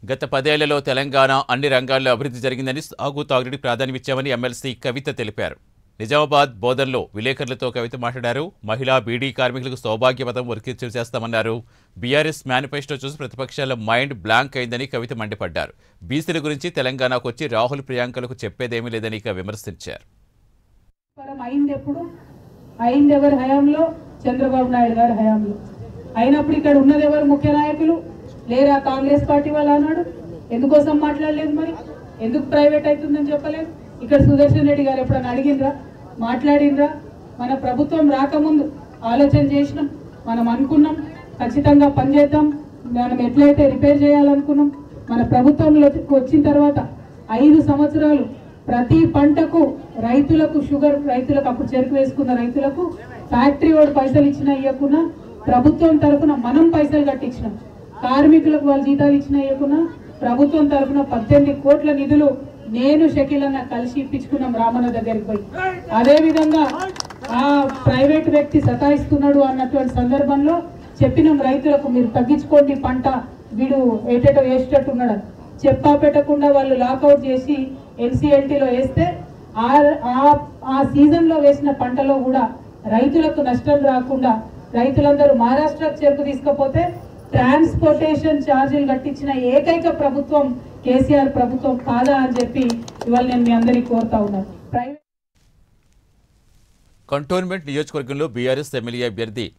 గత పదేళ్లలో తెలంగాణ అన్ని రంగాల్లో అభివృద్ధి జరిగిందని సాగు తాగుడికి ప్రాధాన్యమిచ్చామని ఎమ్మెల్సీ కవిత తెలిపారు నిజామాబాద్ బోధన్లో విలేకరులతో కవిత మాట్లాడారు మహిళా బీడీ కార్మికులకు సౌభాగ్యపథం వర్కించు చేస్తామన్నారు బీఆర్ఎస్ మేనిఫెస్టో చూసి ప్రతిపక్షాల మైండ్ బ్లాంక్ అయిందని కవిత మండిపడ్డారు బీసీల గురించి తెలంగాణకు వచ్చి రాహుల్ ప్రియాంకలకు చెప్పేదేమీ లేదని ఇక విమర్శించారు పరం అయింది ఎప్పుడు అయింది ఎవరి హయాంలో చంద్రబాబు నాయుడు గారి హయాంలో అయినప్పుడు ఇక్కడ ఉన్నది ఎవరు ముఖ్య నాయకులు లేరా కాంగ్రెస్ పార్టీ వాళ్ళు అన్నాడు ఎందుకోసం మాట్లాడలేదు మరి ఎందుకు ప్రైవేట్ అవుతుందని చెప్పలేదు ఇక్కడ సుదర్శన్ రెడ్డి గారు ఎప్పుడైనా అడిగిండ్రా మాట్లాడిండ్రా మన ప్రభుత్వం రాకముందు ఆలోచన చేసినాం మనం అనుకున్నాం ఖచ్చితంగా పనిచేద్దాం మనం ఎట్లయితే రిపేర్ చేయాలనుకున్నాం మన ప్రభుత్వంలోకి వచ్చిన తర్వాత ఐదు సంవత్సరాలు ప్రతి పంటకు రైతులకు షుగర్ రైతులకు అప్పుడు చెరుకు వేసుకున్న రైతులకు ఫ్యాక్టరీ వాడు పైసలు ఇచ్చినా ఇవ్వకుండా ప్రభుత్వం తరఫున మనం పైసలు కట్టించినాం కార్మికులకు వాళ్ళు జీతాలు ఇచ్చినా ఇవ్వకుండా ప్రభుత్వం తరఫున పద్దెనిమిది కోట్ల నిధులు నేను షకీల్ అన్న కలిసి ఇప్పించుకున్నాం రామన్న దగ్గరికి పోయి అదే విధంగా ఆ ప్రైవేట్ వ్యక్తి సతాయిస్తున్నాడు అన్నటువంటి సందర్భంలో చెప్పినాం రైతులకు మీరు తగ్గించుకోండి పంట వీడు ఏటేటో వేసేటట్టు ఉన్నాడు చెప్పా పెట్టకుండా వాళ్ళు లాకౌట్ చేసి ఎన్సీఎల్టీలో వేస్తే ఆ ఆ- ఆ సీజన్లో వేసిన పంటలో కూడా రైతులకు నష్టం రాకుండా రైతులందరూ మహారాష్ట్రకు చెరుకు తీసుకపోతే ట్రాన్స్పోర్టేషన్ ఛార్జీలు కట్టించిన ఏకైక ప్రభుత్వం కేసీఆర్ ప్రభుత్వం కాదా అని చెప్పి ఇవాళ నేను మీ అందరికీ కోరుతా ఉన్నాను ప్రైవేట్ కంటోన్మెంట్ నియోజకవర్గంలో బీఆర్ఎస్ ఎమ్మెల్యే అభ్యర్థి